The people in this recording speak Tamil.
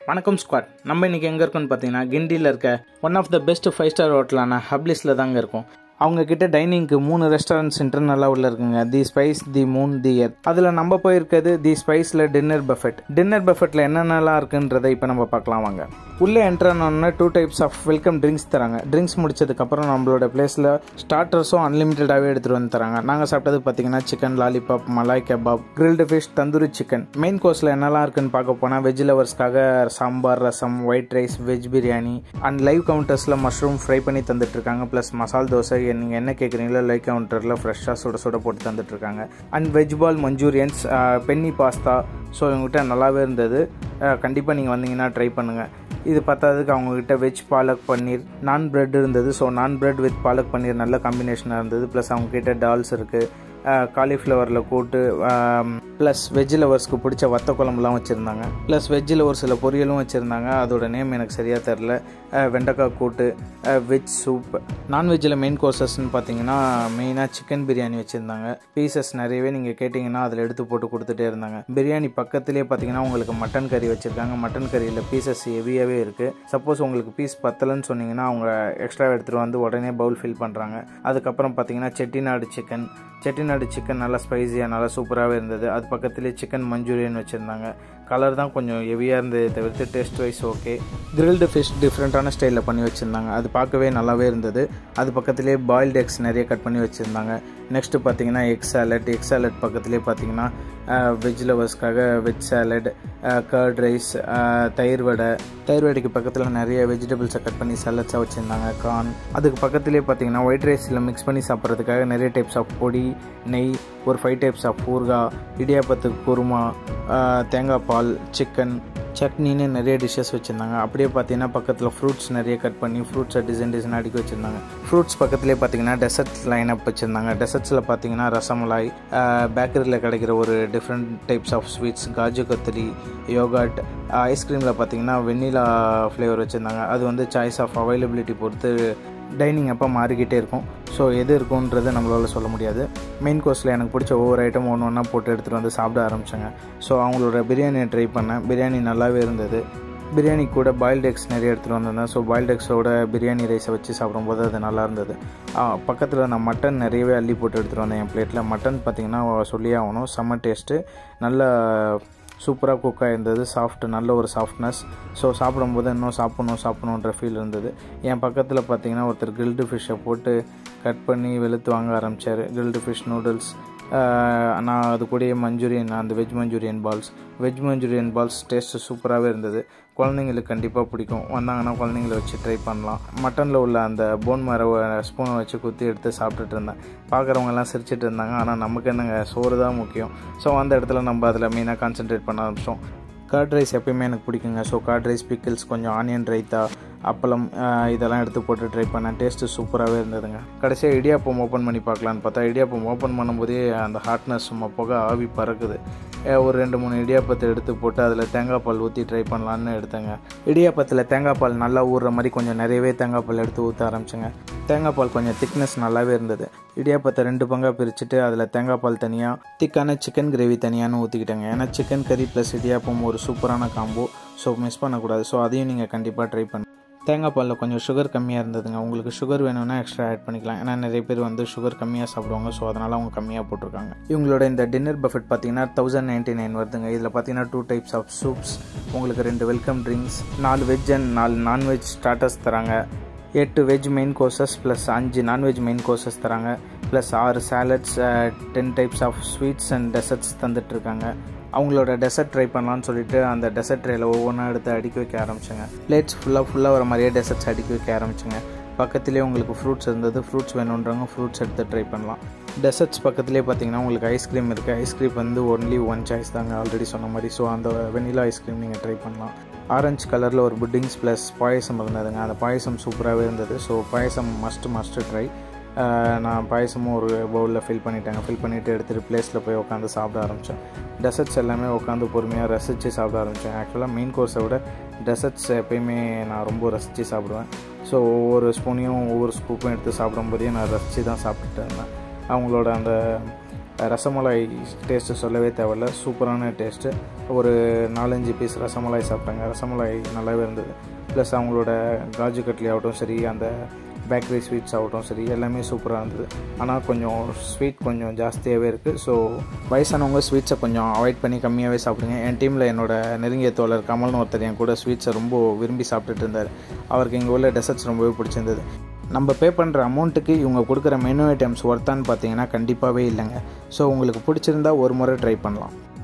வணக்கம் ஸ்குவாட் நம்ம இன்னைக்கு எங்கே இருக்கோம்னு பார்த்தீங்கன்னா கிண்டியில் இருக்க one of the best five star ஹோட்டலான ஹப்லிஸில் தாங்க இருக்கும் அவங்க கிட்ட டைனிங்க்கு மூணு ரெஸ்டாரண்ட்ஸ் இன்டர்னலாக உள்ள இருக்குங்க தி ஸ்பைஸ் தி மூன் தி எர் அதில் நம்ம போயிருக்கிறது தி ஸ்பைஸில் டின்னர் பஃபெட் டின்னர் பஃபெட்டில் என்னென்னலாம் இருக்குன்றதை இப்போ நம்ம பார்க்கலாம் வாங்க உள்ளே என்ட்ரானோடனே two types of welcome drinks தராங்க ட்ரிங்க்ஸ் முடிச்சதுக்கப்புறம் நம்மளோட பிளேஸில் ஸ்டார்டர்ஸும் அன்லிமிட்டடாகவே எடுத்துகிட்டு வந்து தராங்க நாங்கள் சாப்பிட்டது பார்த்தீங்கன்னா chicken lollipop malai kebab grilled fish tandoori chicken main கோர்ஸில் என்னெல்லாம் இருக்குன்னு பார்க்க போனால் வெஜ் லவர்ஸ்க்காக sambar rasam white rice veg biryani and live கவுண்டர்ஸில் மஷ்ரூம் ஃப்ரை பண்ணி தந்துட்டு இருக்காங்க ப்ளஸ் மசால் தோசை நீங்கள் என்ன கேட்குறீங்களோ லைவ் கவுண்டரில் ஃப்ரெஷ்ஷாக சுட சுட போட்டு தந்துட்டு இருக்காங்க and veg ball manchurians penne pasta so இவங்ககிட்ட நல்லாவே இருந்தது கண்டிப்பாக நீங்கள் வந்தீங்கன்னா ட்ரை பண்ணுங்கள் இது பத்தாததுக்கு அவங்கக்கிட்ட வெஜ் பாலக் பன்னீர் நான் பிரெட் இருந்தது ஸோ நான் பிரெட் வித் பாலக் பன்னீர் நல்ல காம்பினேஷனாக இருந்தது ப்ளஸ் அவங்கக்கிட்ட டால்ஸ் இருக்குது காலிஃப்ளவரில் கூட்டு ப்ளஸ் வெஜ் லவர்ஸ்க்கு பிடிச்ச வத்த குழம்புலாம் வச்சுருந்தாங்க ப்ளஸ் வெஜ்ஜில் ஒரு சில பொரியலும் வச்சுருந்தாங்க அதோட நேம் எனக்கு சரியாக தெரில வெண்டைக்காய் கூட்டு வெஜ் சூப் நான்வெஜ்ஜில் மெயின் கோர்சஸ்ன்னு பார்த்தீங்கன்னா மெயினாக சிக்கன் பிரியாணி வச்சுருந்தாங்க பீசஸ் நிறையவே நீங்கள் கேட்டிங்கன்னா அதில் எடுத்து போட்டு கொடுத்துட்டே இருந்தாங்க பிரியாணி பக்கத்துலேயே பார்த்தீங்கன்னா உங்களுக்கு மட்டன் கறி வச்சுருக்காங்க மட்டன் கறியில் பீசஸ் ஹெவியாகவே இருக்குது சப்போஸ் உங்களுக்கு பீஸ் பத்தலைன்னு சொன்னீங்கன்னா அவங்க எக்ஸ்ட்ரா எடுத்துகிட்டு வந்து உடனே பவுல் ஃபில் பண்ணுறாங்க அதுக்கப்புறம் பார்த்தீங்கன்னா செட்டிநாடு சிக்கன் செட்டிநாடு சிக்கன் நல்லா ஸ்பைஸியாக நல்லா சூப்பராகவே இருந்தது அது பக்கத்துலேயே சிக்கன் மஞ்சூரியன் வச்சுருந்தாங்க கலர் தான் கொஞ்சம் ஹெவியாக இருந்தது தவிர்த்து taste wise okay grilled fish டிஃப்ரெண்ட்டான ஸ்டைலில் பண்ணி வச்சுருந்தாங்க அது பார்க்கவே நல்லாவே இருந்தது அது பக்கத்துலேயே பாயில்டு எக்ஸ் நிறைய கட் பண்ணி வச்சுருந்தாங்க நெக்ஸ்ட்டு பார்த்தீங்கன்னா எக் சாலட் எக் சாலட் பக்கத்துலேயே பார்த்தீங்கன்னா வெஜ் லவர்ஸ்க்காக வெஜ் சாலட் கர்ட் ரைஸ் தயிர் வடை தயிர் வடைக்கு பக்கத்தில் நிறைய வெஜிடபிள்ஸை கட் பண்ணி சாலட்ஸாக வச்சுருந்தாங்க கார்ன் அதுக்கு பக்கத்துலேயே பார்த்தீங்கன்னா ஒயிட் ரைஸில் மிக்ஸ் பண்ணி சாப்பிட்றதுக்காக நிறைய டைப்ஸ் ஆஃப் பொடி நெய் ஒரு ஃபைவ் டைப்ஸ் ஆஃப் ஊர்கா இடியாப்பத்துக்கு குருமா தேங்காய் பால் சிக்கன் சட்னின்னு நிறைய டிஷ்ஷஸ் வச்சுருந்தாங்க அப்படியே பார்த்தீங்கன்னா பக்கத்தில் ஃப்ரூட்ஸ் நிறைய கட் பண்ணி ஃப்ரூட்ஸை டிசைன் டிசைன் அடிக்க வச்சுருந்தாங்க ஃப்ரூட்ஸ் பக்கத்துலேயே பார்த்தீங்கன்னா டெசர்ட்ஸ் லைன் அப் வச்சுருந்தாங்க டெசர்ட்ஸில் பார்த்தீங்கன்னா ரசமலாய் பேக்கரியில் கிடைக்கிற ஒரு different types of sweets kaju katli yogurt ஐஸ்கிரீமில் பார்த்தீங்கன்னா வெண்ணிலா ஃப்ளேவர் வச்சுருந்தாங்க அது வந்து சாய்ஸ் ஆஃப் அவைலபிலிட்டி பொறுத்து டைனிங் அப்போ மாறிக்கிட்டே இருக்கும் ஸோ எது இருக்குன்றது நம்மளால சொல்ல முடியாது மெயின் கோர்ஸில் எனக்கு பிடிச்ச ஒவ்வொரு ஐட்டம் ஒன்று ஒன்றா போட்டு எடுத்துகிட்டு வந்து சாப்பிட ஆரம்பித்தாங்க ஸோ அவங்களோட பிரியாணியை ட்ரை பண்ணேன் பிரியாணி நல்லாவே இருந்தது பிரியாணி கூட பாயில்டு எக்ஸ் நிறைய எடுத்துகிட்டு வந்திருந்தேன் ஸோ பாயில்டு எக்ஸோட பிரியாணி ரைஸை வச்சு சாப்பிடும்போது அது நல்லா இருந்தது பக்கத்தில் நான் மட்டன் நிறையவே அள்ளி போட்டு எடுத்துகிட்டு வந்தேன் என் பிளேட்டில் மட்டன் பார்த்திங்கன்னா சொல்லியே ஆகணும் செம்ம டேஸ்ட்டு நல்ல சூப்பராக குக் ஆகிருந்தது சாஃப்ட் நல்ல ஒரு சாஃப்ட்னஸ் ஸோ சாப்பிடும்போது இன்னும் சாப்பிட்ணும் சாப்பிட்ணுன்ற ஃபீல் இருந்தது என் பக்கத்தில் பார்த்தீங்கன்னா ஒருத்தர் கில்டு ஃபிஷ்ஷை போட்டு கட் பண்ணி வெளுத்து வாங்க ஆரம்பித்தார் கில்டு ஃபிஷ் நூடுல்ஸ் நான் அது கூடயே மஞ்சூரியன் அந்த veg manchurian balls veg manchurian balls taste சூப்பராகவே இருந்தது குழந்தைங்களுக்கு கண்டிப்பாக பிடிக்கும் வந்தாங்கன்னா குழந்தைங்கள வச்சு ட்ரை பண்ணலாம் மட்டனில் உள்ள அந்த போன் மர ஸ்பூனை வச்சு குத்தி எடுத்து சாப்பிட்டுட்டு இருந்தேன் பார்க்குறவங்கெல்லாம் சிரிச்சிட்டு இருந்தாங்க ஆனால் நமக்கு என்னங்க சோறு தான் முக்கியம் ஸோ அந்த இடத்துல நம்ம அதில் மெயினாக கான்சென்ட்ரேட் பண்ண ஆரம்பிச்சோம் கர்ட் ரைஸ் எப்பயுமே எனக்கு பிடிக்குங்க ஸோ கர்ட் ரைஸ் பிக்கிள்ஸ் கொஞ்சம் ஆனியன் ரைத்தா அப்பளம் இதெல்லாம் எடுத்து போட்டு ட்ரை பண்ணேன் டேஸ்ட்டு சூப்பராகவே இருந்ததுங்க கடைசியாக இடியாப்பம் ஓப்பன் பண்ணி பார்க்கலான்னு பார்த்தா இடியாப்பம் ஓப்பன் பண்ணும்போதே அந்த ஹாட்னஸ் சும்மா புகை ஆவி பறக்குது ஒரு ரெண்டு மூணு இடியாப்பத்தை எடுத்து போட்டு அதில் தேங்காய் பால் ஊற்றி ட்ரை பண்ணலான்னு எடுத்தேங்க இடியாப்பத்தில் தேங்காய் பால் நல்லா ஊறுற மாதிரி கொஞ்சம் நிறையவே தேங்காய் பால் எடுத்து ஊற்ற ஆரம்பிச்சேங்க தேங்காய் பால் கொஞ்சம் திக்னஸ் நல்லாவே இருந்தது இடியாப்பத்தை ரெண்டு பங்காக பிரிச்சுட்டு அதில் தேங்காய் பால் தனியாக திக்கான சிக்கன் கிரேவி தனியான்னு ஊற்றிக்கிட்டேங்க ஏன்னா சிக்கன் கறி ப்ளஸ் இடியாப்பம் ஒரு சூப்பரான காம்போ ஸோ மிஸ் பண்ணக்கூடாது ஸோ அதையும் நீங்கள் கண்டிப்பாக ட்ரை பண்ணு தேங்காய் பாலில் கொஞ்சம் சுகர் கம்மியாக இருந்ததுங்க உங்களுக்கு சுகர் வேணும்னா எக்ஸ்ட்ரா ஆட் பண்ணிக்கலாம் ஏன்னா நிறைய பேர் வந்து சுகர் கம்மியாக சாப்பிடுவாங்க ஸோ அதனால் அவங்க கம்மியாக போட்டிருக்காங்க இவங்களோட இந்த டின்னர் பஃபெட் பார்த்தீங்கன்னா தௌசண்ட் நைன்ட்டி நைன் வருதுங்க இதில் பார்த்தீங்கன்னா டூ டைப்ஸ் ஆஃப் சூப்ஸ் உங்களுக்கு ரெண்டு வெல்கம் ட்ரிங்க்ஸ் நாலு வெஜ் அண்ட் நாலு நான்வெஜ் ஸ்டார்டர்ஸ் தராங்க எட்டு வெஜ் மெயின் கோர்சஸ் ப்ளஸ் அஞ்சு நான்வெஜ் மெயின் கோர்சஸ் தராங்க ப்ளஸ் ஆறு salads ten types of sweets and desserts தந்துட்டுருக்காங்க அவங்களோட டெசர்ட் ட்ரை பண்ணலான்னு சொல்லிட்டு அந்த டெசர்ட் ட்ரேயில் ஒவ்வொன்றா எடுத்து அடுக்கி வைக்க ஆரம்பிச்சேங்க பிளேட்ஸ் ஃபுல்லாக ஃபுல்லாக வர மாதிரியே டெசர்ட்ஸ் அடுக்கி வைக்க ஆரம்பிச்சுங்க பக்கத்துலேயே உங்களுக்கு ஃப்ரூட்ஸ் இருந்தது ஃப்ரூட்ஸ் வேணுன்றவங்க ஃப்ரூட்ஸ் எடுத்து ட்ரை பண்ணலாம் டெசர்ட்ஸ் பக்கத்துலேயே பார்த்தீங்கன்னா உங்களுக்கு ஐஸ்கிரீம் இருக்குது ஐஸ்கிரீம் வந்து ஒன்லி ஒன் சாய்ஸ் தாங்க ஆல்ரெடி சொன்ன மாதிரி ஸோ அந்த வெனிலா ஐஸ்கிரீம் நீங்கள் ட்ரை பண்ணலாம் ஆரஞ்சு கலரில் ஒரு புட்டிங்ஸ் ப்ளஸ் பாயசம் இருந்ததுங்க அந்த பாயசம் சூப்பராகவே இருந்தது so payasam must must try நான் பாயசமும் ஒரு பவுலில் ஃபில் பண்ணிட்டேங்க ஃபில் பண்ணிவிட்டு எடுத்துகிட்டு பிளேஸில் போய் உட்காந்து சாப்பிட ஆரம்பித்தேன் டெசர்ட்ஸ் எல்லாமே உட்காந்து பொறுமையாக ரசித்து சாப்பிட ஆரம்பித்தேன் ஆக்சுவலாக மெயின் கோர்ஸை விட டெசர்ட்ஸ் எப்பயுமே நான் ரொம்ப ரசித்து சாப்பிடுவேன் ஸோ ஒவ்வொரு ஸ்பூனையும் ஒவ்வொரு ஸ்கூப்பும் எடுத்து சாப்பிடும்போதே நான் ரசித்து தான் சாப்பிட்டுட்டு இருந்தேன் அவங்களோட அந்த ரசமலாய் டேஸ்ட்டு சொல்லவே தேவையில்ல சூப்பரான டேஸ்ட்டு ஒரு நாலஞ்சு பீஸ் ரசமலாய் சாப்பிட்டாங்க ரசமலாய் நல்லாவே இருந்தது ப்ளஸ் அவங்களோட காஜு கட்லி ஆகட்டும் சரி அந்த பேக்கரி ஸ்வீட்ஸ் ஆகட்டும் சரி எல்லாமே சூப்பராக இருந்தது ஆனால் கொஞ்சம் ஸ்வீட் கொஞ்சம் ஜாஸ்தியாகவே இருக்குது ஸோ வயசானவங்க ஸ்வீட்ஸை கொஞ்சம் அவாய்ட் பண்ணி கம்மியாகவே சாப்பிடுங்க என் டீமில் என்னோட நெருங்கிய தோழர் கமல்னு ஒருத்தர் என் கூட ஸ்வீட்ஸை ரொம்ப விரும்பி சாப்பிட்டுட்டு இருந்தார் அவருக்கு இங்கே உள்ள டெசர்ட்ஸ் ரொம்பவே பிடிச்சிருந்தது நம்ம பே பண்ணுற அமௌண்ட்டுக்கு இவங்க கொடுக்குற மெனு ஐட்டம்ஸ் ஒர்த்தான்னு பார்த்தீங்கன்னா கண்டிப்பாகவே இல்லைங்க ஸோ உங்களுக்கு பிடிச்சிருந்தா ஒரு முறை ட்ரை பண்ணலாம்